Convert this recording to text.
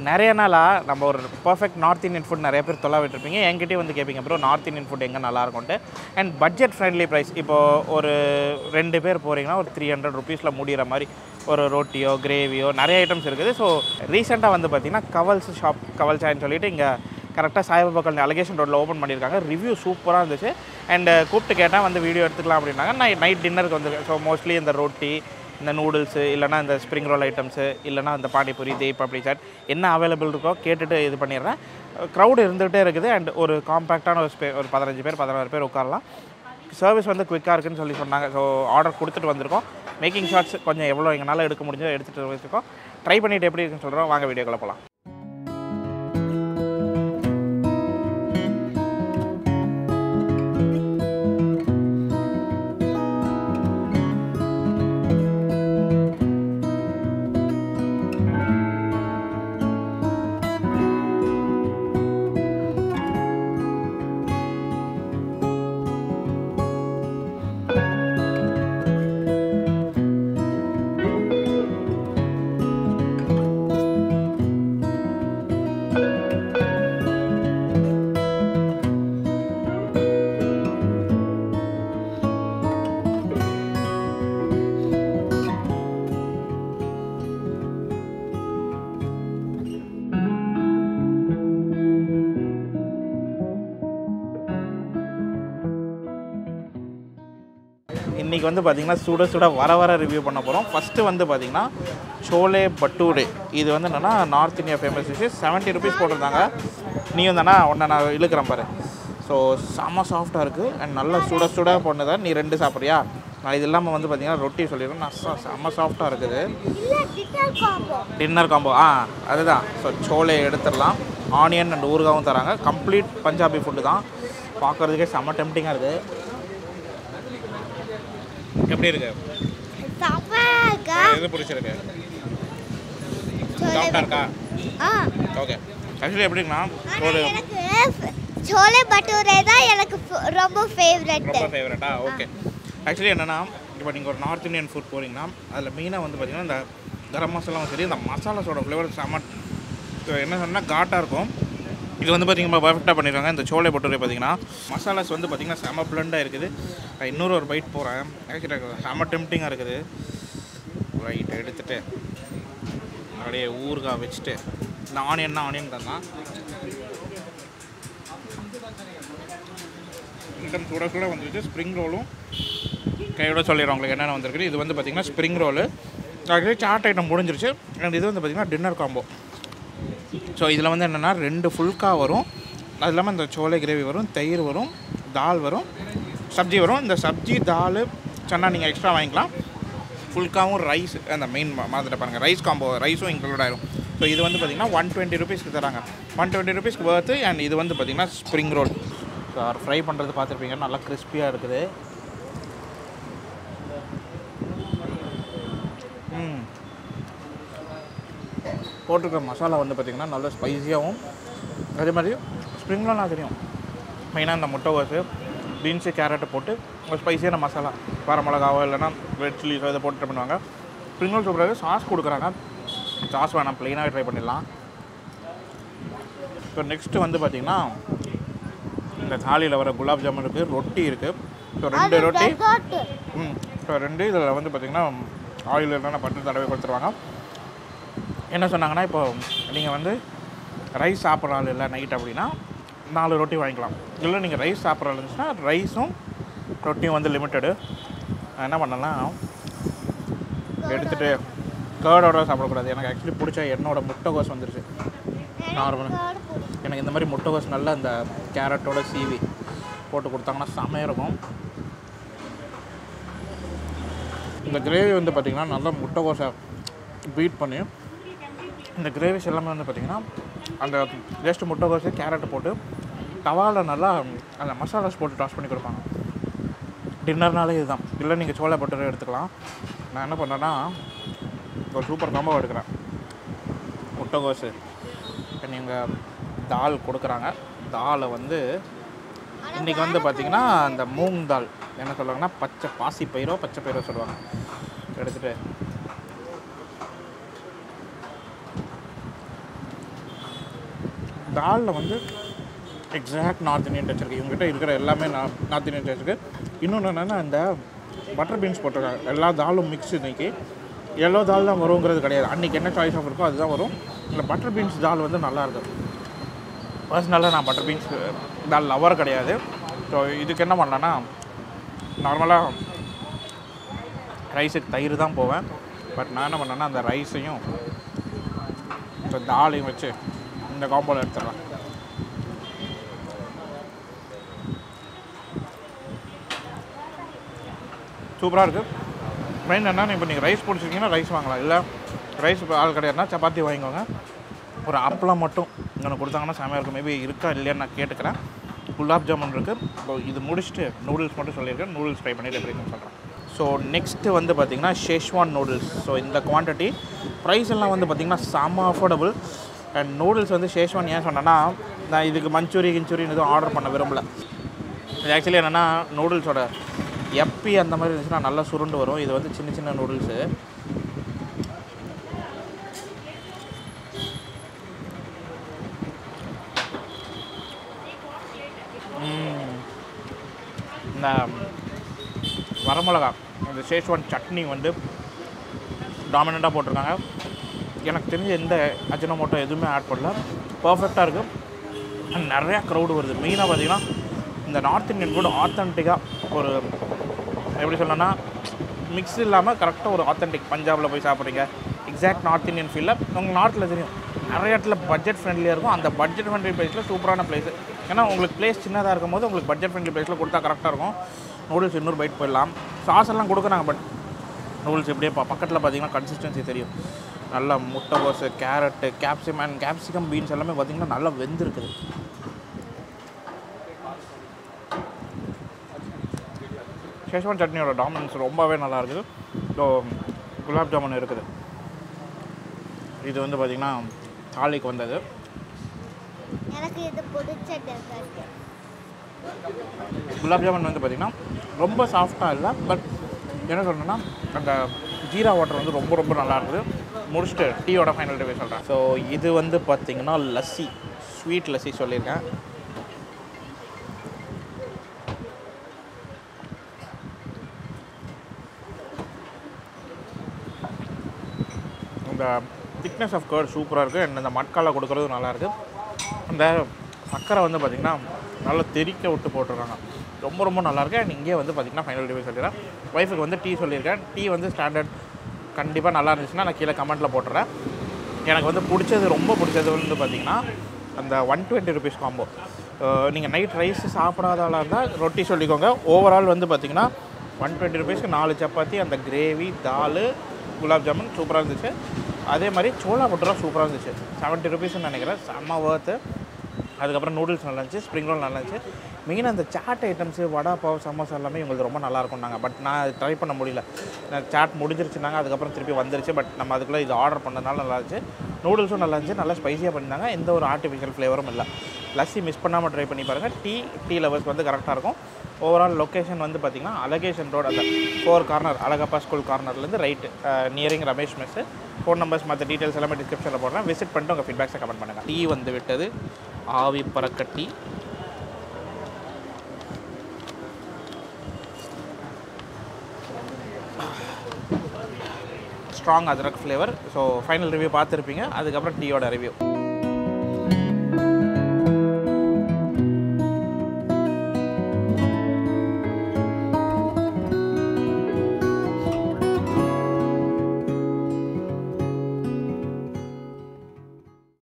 நிறைய நாளாக நம்ம ஒரு பர்ஃபெக்ட் நார்த் இந்தியன் ஃபுட் நிறைய பேர் தொலை விட்டுருப்பீங்க என்கிட்டயே வந்து கேட்பீங்க ப்ரோ நார்த் இந்தியன் ஃபுட் எங்கே நல்லா இருக்கும்ட்டு அண்ட் பட்ஜெட் ஃப்ரெண்ட்லி ப்ரைஸ் இப்போது ஒரு ரெண்டு பேர் போகிறீங்கன்னா ஒரு த்ரீ ஹண்ட்ரட் ருபீஸில் முடிகிற மாதிரி ஒரு ரொட்டியோ கிரேவியோ நிறைய ஐட்டம்ஸ் இருக்குது ஸோ ரீசெண்டாக வந்து பார்த்திங்கன்னா கவல்ஸ் ஷாப் கவல்சான்னு சொல்லிட்டு இங்கே கரெக்டாக சாய்பாபா காலனி அலகேஷன் ரோட்டில் ஓப்பன் பண்ணியிருக்காங்க ரிவ்யூ சூப்பராக இருந்துச்சு அண்ட் கூப்பிட்டு கேட்டால் வந்து வீடியோ எடுத்துக்கலாம் அப்படின்னாங்க நான் நைட் டின்னருக்கு வந்து ஸோ மோஸ்ட்லி இந்த ரொட்டி இந்த நூடுல்ஸு இல்லைனா இந்த ஸ்ப்ரிங் ரோல் ஐட்டம்ஸு இல்லைனா இந்த பானிபூரி தே பப்டி சாட் என்ன அவைலபிள் இருக்கோ கேட்டுட்டு இது பண்ணிடுறேன் க்ரௌடு இருந்துகிட்டே இருக்குது அண்ட் ஒரு காம்பேக்டான ஒரு ஸ்பே ஒரு பதினஞ்சு பேர் பதினாறு பேர் உட்காரலாம் சர்வீஸ் வந்து குயிக்காக இருக்குன்னு சொல்லி சொன்னாங்க ஸோ ஆர்டர் கொடுத்துட்டு வந்திருக்கோம் மேக்கிங் ஷார்ட்ஸ் கொஞ்சம் எவ்வளோ எங்களால் எடுக்க முடிஞ்சோ எடுத்துகிட்டு வச்சுருக்கோம் ட்ரை பண்ணிவிட்டு எப்படி இருக்குன்னு சொல்கிறோம் வாங்க வீடியோக்குள்ள போகலாம் இன்றைக்கி வந்து பார்த்திங்கன்னா சுட சுட வர வர ரிவ்யூ பண்ண போகிறோம் ஃபஸ்ட்டு வந்து பார்த்திங்கன்னா சோலே பட்டூரே இது வந்து என்னென்னா north India famous dish seventy rupees போட்டிருந்தாங்க நீ வந்தானா உன்னை நான் இழுக்கிறேன் பாரு ஸோ செம்ம சாஃப்டாக இருக்குது அண்ட் நல்லா சுட சுட பொண்ணுதான் நீ ரெண்டு சாப்பிட்றியா நான் இது இல்லாமல் வந்து பார்த்திங்கன்னா ரொட்டி சொல்லிடுறேன் நான் ச- செம்ம சாஃப்டாக இருக்குது இல்ல டின்னர் காம்போ டின்னர் காம்போ ஆ அதுதான் ஸோ சோலே எடுத்துடலாம் ஆனியன் அண்ட் ஊறுகாவும் தராங்க கம்ப்ளீட் பஞ்சாபி ஃபுட்டு தான் பார்க்குறதுக்கே செம்ம டெம்டிங்காக இருக்குது எப்படி இருக்கு சவாகா எது பிடிச்சிருக்கு சோலே சாஃப்டாக இருக்கா ஆ ஓகே ஆக்சுவலி எப்படின்னா ஆனா ஒரு எனக்கு ஃப- சோலே பட்டூரே தான் எனக்கு ஃப- ரொம்ப ஃபேவரட் ரொம்ப ஃபேவரட்டா ஓகே ஆக்சுவலி என்னென்னா இப்போ நீங்கள் ஒரு நார்த் இந்தியன் ஃபுட் போகிறீங்கன்னா அதில் மெயினாக வந்து பார்த்தீங்கன்னா இந்த கரம் மசாலாவும் சரி இந்த மசாலாஸோட ஃப்ளேவர் செம்ம இது என்ன சொன்னால் காட்டாக இருக்கும் இது வந்து பார்த்தீங்கன்னா பர்ஃபெக்டாக பண்ணியிருக்காங்க இந்த சோலை பட்டூரை பார்த்தீங்கன்னா மசாலாஸ் வந்து பார்த்தீங்கன்னா செம பிளண்டாக இருக்குது நான் இன்னொரு ஒரு பைட் போகிறேன் ஆக்சுவலி செம டெம்டிங்காக இருக்குது ரைட் எடுத்துகிட்டு அப்படியே ஊறுகாய் வச்சுட்டு இந்த ஆனியன்னா ஆனியன் தான் ஐட்டம் கூட கூட வந்துருச்சு ஸ்ப்ரிங் ரோலும் கையோட சொல்லிடுறோம் உங்களுக்கு என்னென்ன வந்திருக்கு இது வந்து பார்த்திங்கன்னா spring roll actually chaat item முடிஞ்சிருச்சு அண்ட் இது வந்து பார்த்திங்கன்னா டின்னர் காம்போ ஸோ இதில் வந்து என்னென்னா ரெண்டு ஃபுல்கா வரும் அது இல்லாமல் இந்த சோலை கிரேவி வரும் தயிர் வரும் தால் வரும் சப்ஜி வரும் இந்த சப்ஜி தால் சன்னா நீங்கள் எக்ஸ்ட்ரா வாங்கிக்கலாம் ஃபுல்காவும் ரைஸ் அந்த மெயின் மாதிரி பாருங்கள் ரைஸ் காம்போ ரைஸும் இன்க்ளூட் ஆயிரும் ஸோ இது வந்து பார்த்திங்கன்னா ஒன் டுவெண்ட்டி ருபீஸ்க்கு தராங்க ஒன் டுவெண்ட்டி ருபீஸ்க்கு worth அண்ட் இது வந்து பார்த்திங்கன்னா ஸ்ப்ரிங் ரோல் ஸோ அவர் ஃப்ரை பண்ணுறது பார்த்துருப்பீங்க நல்லா கிறிஸ்பியாக இருக்குது ம் போட்டிருக்க மசாலா வந்து பார்த்திங்கன்னா நல்ல ஸ்பைஸியாகவும் அதே மாதிரி ஸ்ப்ரிங்லாம் தெரியும் மெயினாக இந்த முட்டைகோஸு பீன்ஸு கேரட்டை போட்டு ஒரு ஸ்பைஸியான மசாலா வர மிளகாவோ இல்லைன்னா ரெட் சில்லிஸோ இதை போட்டு try பண்ணுவாங்க ஸ்ப்ரிங் சூப்பராக சாஸ் கொடுக்குறாங்க சாஸ் வேணாம் ப்ளெயினாகவே ட்ரை பண்ணிடலாம் இப்போ நெக்ஸ்ட்டு வந்து பார்த்திங்கன்னா இந்த தாலியில் வர குலாப் ஜாமுன் இருக்குது ரொட்டி இருக்குது ஸோ ரெண்டு ரொட்டி டெசர்ட் ம் இப்போ ரெண்டு இதில் வந்து பார்த்திங்கன்னா ஆயில் இல்லைன்னா பட்டர் தடவை கொடுத்துருவாங்க என்ன சொன்னாங்கன்னா இப்போ நீங்கள் வந்து ரைஸ் சாப்பிட்ற ஆள் இல்லை நைட் அப்படின்னா நாலு ரொட்டி வாங்கிக்கலாம் இல்லை நீங்கள் ரைஸ் சாப்பிட்ற ஆள் இருந்துச்சுன்னா ரைஸும் ரொட்டியும் வந்து லிமிட்டடு என்ன பண்ணலாம் எடுத்துகிட்டு கேர்டோட சாப்பிடக்கூடாது எனக்கு ஆக்சுவலி பிடிச்ச என்னோட முட்டைகோஸ் வந்துருச்சு நார்மல் எனக்கு இந்த மாதிரி முட்டைகோஸ் நல்லா இந்த கேரட்டோட சீவி போட்டு கொடுத்தாங்கன்னா செமையாக இருக்கும் இந்த கிரேவி வந்து பார்த்திங்கன்னா நல்லா முட்டைகோஸை பீட் பண்ணி இந்த கிரேவிஸ் எல்லாமே வந்து பார்த்திங்கன்னா அந்த ஜஸ்ட் முட்டைகோஸு கேரட் போட்டு தவாவில் நல்லா அந்த மசாலாஸ் போட்டு டாஸ் பண்ணி கொடுப்பாங்க டின்னர்னாலே இதுதான் இல்லை நீங்கள் சோளா பட்டரை எடுத்துக்கலாம் நான் என்ன பண்ணேன்னா ஒரு சூப்பர் காம்போ எடுக்கிறேன் முட்டைகோஸு நீங்கள் தால் கொடுக்குறாங்க தாலை வந்து இன்றைக்கி வந்து பார்த்திங்கன்னா அந்த மூங் தால் என்ன சொல்லுவாங்கன்னா பச்சை பாசி பயிரோ பச்சை பயிரோ சொல்லுவாங்க எடுத்துகிட்டு தாலில் வந்து எக்ஸாக்ட் நார்த் இந்தியன் டச் இருக்குது இவங்ககிட்ட இருக்கிற எல்லாமே நா- நார்த் இந்தியன் டச் இருக்குது இன்னொன்று என்னென்னா இந்த பட்டர் பீன்ஸ் போட்டிருக்காங்க எல்லா தாலும் மிக்ஸ் இன்னைக்கு எல்லோ தால் தான் வருங்கிறது கிடையாது அன்றைக்கி என்ன சாய்ஸ் ஆஃப் இருக்கோ அதுதான் வரும் இந்த பட்டர் பீன்ஸ் தால் வந்து நல்லா இருக்கும் பர்சனலாக நான் பட்டர் பீன்ஸ் தால் லவர் கிடையாது ஸோ இதுக்கு என்ன பண்ணலான்னா நார்மலாக ரைஸுக்கு தயிர் தான் போவேன் பட் நான் என்ன பண்ணேன்னா அந்த ரைஸையும் இந்த தாலையும் வச்சு இந்த காம்போவில் எடுத்துடலாம் சூப்பராக இருக்குது மெயின் என்ன இப்போ நீங்கள் ரைஸ் பிடிச்சிருக்கீங்கன்னா ரைஸ் வாங்கலாம் இல்லை ரைஸ் ஆள் கிடையாதுனா சப்பாத்தி வாங்கிக்கோங்க ஒரு அப்பளம் மட்டும் எனக்கு கொடுத்தாங்கன்னா செமையாக இருக்கும் மேபி இருக்கா இல்லையான்னு நான் கேட்டுக்கிறேன் குலாப் ஜாமுன் இருக்குது இப்போ இது முடிச்சுட்டு நூடுல்ஸ் மட்டும் சொல்லியிருக்கேன் நூடுல்ஸ் ட்ரை பண்ணிட்டு எப்படி இருக்குன்னு சொல்கிறேன் ஸோ நெக்ஸ்ட்டு வந்து பார்த்திங்கன்னா ஷேஷ்வான் நூடுல்ஸ் ஸோ இந்த குவான்டிட்டி ப்ரைஸ் எல்லாம் வந்து பார்த்திங்கன்னா செம்ம அஃபோர்டபுள் அண்ட் நூடுல்ஸ் வந்து ஷேஷ்வான் ஏன் சொன்னேன்னா நான் இதுக்கு மஞ்சூரி கிஞ்சூரின்னு எதுவும் ஆர்டர் பண்ண விரும்பல இது ஆக்சுவலி என்னென்னா நூடுல்ஸோட எப்பி அந்த மாதிரி இருந்துச்சுன்னா நல்லா சுருண்டு வரும் இது வந்து சின்ன சின்ன நூடுல்ஸு இந்த வரமிளகா இந்த ஷேஷ்வான் சட்னி வந்து டாமினண்ட்டாக போட்டிருக்காங்க எனக்கு தெரிஞ்ச எந்த அஜினமோட்டோ எதுவுமே ஆட் பண்ணல பர்ஃபெக்டாக இருக்கும் And நிறையா க்ரௌடு வருது மெயினாக பார்த்தீங்கன்னா இந்த நார்த் இந்தியன் ஃபுட் ஆத்தென்டிக்காக ஒரு எப்படி சொல்லணும்னா மிக்ஸ் இல்லாமல் கரெக்டாக ஒரு ஆத்தென்டிக் பஞ்சாபில் போய் சாப்பிட்றீங்க எக்ஸாக்ட் நார்த் இந்தியன் ஃபீலில் உங்களுக்கு நார்த்தில் தெரியும் நிறைய இடத்துல பட்ஜெட் ஃப்ரெண்ட்லியாக இருக்கும் அந்த பட்ஜெட் ஃப்ரெண்ட்லி ப்ரைஸில் சூப்பரான பிளேஸ் ஏன்னா உங்களுக்கு பிளேஸ் சின்னதாக இருக்கும் போது உங்களுக்கு பட்ஜெட் ஃப்ரெண்ட்லி ப்ரைஸில் கொடுத்தா கரெக்டாக இருக்கும் நூடுல்ஸ் இன்னொரு பைட் போயிடலாம் சாஸ் எல்லாம் கொடுக்குறாங்க பட் நூடுல்ஸ் எப்படியே பா பக்கத்தில் பார்த்தீங்கன்னா கன்சிஸ்டன்சி தெரியும் நல்லா முட்டைகோஸு carrot capsicum and capsicum beans எல்லாமே பார்த்தீங்கன்னா நல்லா வெந்திருக்குது ஷேஷ்வான் சட்னியோட டாமினன்ஸ் ரொம்பவே நல்லா இருக்குது ஸோ குலாப் ஜாமுன் இருக்குது இது வந்து பார்த்திங்கன்னா தாலிக்கு வந்தது எனக்கு இது பிடிச்ச டெசர்ட் குலாப் ஜாமுன் வந்து பார்த்திங்கன்னா ரொம்ப சாஃப்டாக இல்லை பட் என்ன சொல்லணும்னா அந்த ஜீரா வாட்டர் வந்து ரொம்ப ரொம்ப நல்லா இருக்குது முடிச்சுட்டு டீயோட ஃபைனல் ரிவ்யூ சொல்கிறேன் ஸோ இது வந்து பார்த்திங்கன்னா லஸ்ஸி ஸ்வீட் லஸ்ஸி சொல்லியிருக்கேன் இந்த திக்னஸ் ஆஃப் கர்ட் சூப்பராக இருக்குது அண்ட் இந்த மட்காலை கொடுக்குறதும் நல்லாயிருக்கு அந்த சர்க்கரை வந்து பார்த்திங்கன்னா நல்லா தெறிக்க விட்டு போட்டிருக்காங்க ரொம்ப ரொம்ப நல்லாயிருக்கு அண்ட் இங்கே வந்து பார்த்திங்கன்னா ஃபைனல் ரிவ்யூ சொல்லிடுறேன் ஒய்ஃபுக்கு வந்து டீ சொல்லியிருக்கேன் டீ வந்து ஸ்டாண்டர்ட் கண்டிப்பாக நல்லா இருந்துச்சுன்னா நான் கீழே கமெண்ட்டில் போட்டுறேன் எனக்கு வந்து பிடிச்சது ரொம்ப பிடிச்சது வந்து பார்த்திங்கன்னா அந்த ஒன் டுவெண்ட்டி ருபீஸ் காம்போ நீங்கள் நைட் ரைஸ் சாப்பிடாத ஆளாக இருந்தால் ரொட்டி சொல்லிக்கோங்க ஓவரால் வந்து பார்த்திங்கன்னா ஒன் டுவெண்ட்டி ருபீஸ்க்கு நாலு சப்பாத்தி அந்த கிரேவி தால் குலாப் ஜாமுன் சூப்பராக இருந்துச்சு அதே மாதிரி சோளா பட்டுரா சூப்பராக இருந்துச்சு செவன்ட்டி ருபீஸ்னு நினைக்கிறேன் செம்ம ஒர்த்து அதுக்கப்புறம் நூடுல்ஸ் நல்லா இருந்துச்சு ஸ்ப்ரிங் ரோல் நல்லா இருந்துச்சு மெயினாக அந்த சாட் ஐட்டம்ஸு வடா பாவ் சமோசா எல்லாமே இவங்களுக்கு ரொம்ப நல்லா இருக்கும்னாங்க பட் நான் ட்ரை பண்ண முடியல சாட் முடிஞ்சிருச்சுனாங்க அதுக்கப்புறம் திருப்பி வந்துருச்சு பட் நம்ம அதுக்குள்ளே இது ஆர்டர் பண்ணதுனால நல்லா இருந்துச்சு நூடுல்ஸும் நல்லா இருந்துச்சு நல்லா ஸ்பைசியாக பண்ணியிருந்தாங்க எந்த ஒரு ஆர்டிஃபிஷியல் ஃப்ளேவரும் இல்லை லஸ்ஸி மிஸ் பண்ணாமல் ட்ரை பண்ணி பாருங்கள் டீ டீ லவர்ஸ் வந்து கரெக்டாக இருக்கும் ஓவரால் லொக்கேஷன் வந்து பார்த்திங்கன்னா அலகேஷன் ரோடு அந்த ஃபோர் கார்னர் அழகப்பா ஸ்கூல் கார்னர்லேருந்து right nearing Ramesh mess phone numbers மற்ற டீட்டெயில்ஸ் எல்லாமே டிஸ்கிரிப்ஷனில் போடுறேன் விசிட் பண்ணிட்டு உங்கள் ஃபீட்பேக்ஸை கமெண்ட் பண்ணுங்கள் டீ வந்து விட்டது ஆவி பறக்க tea strong adrak flavour so final review பார்த்துருப்பீங்க அதுக்கப்புறம் டீயோட ரிவ்யூ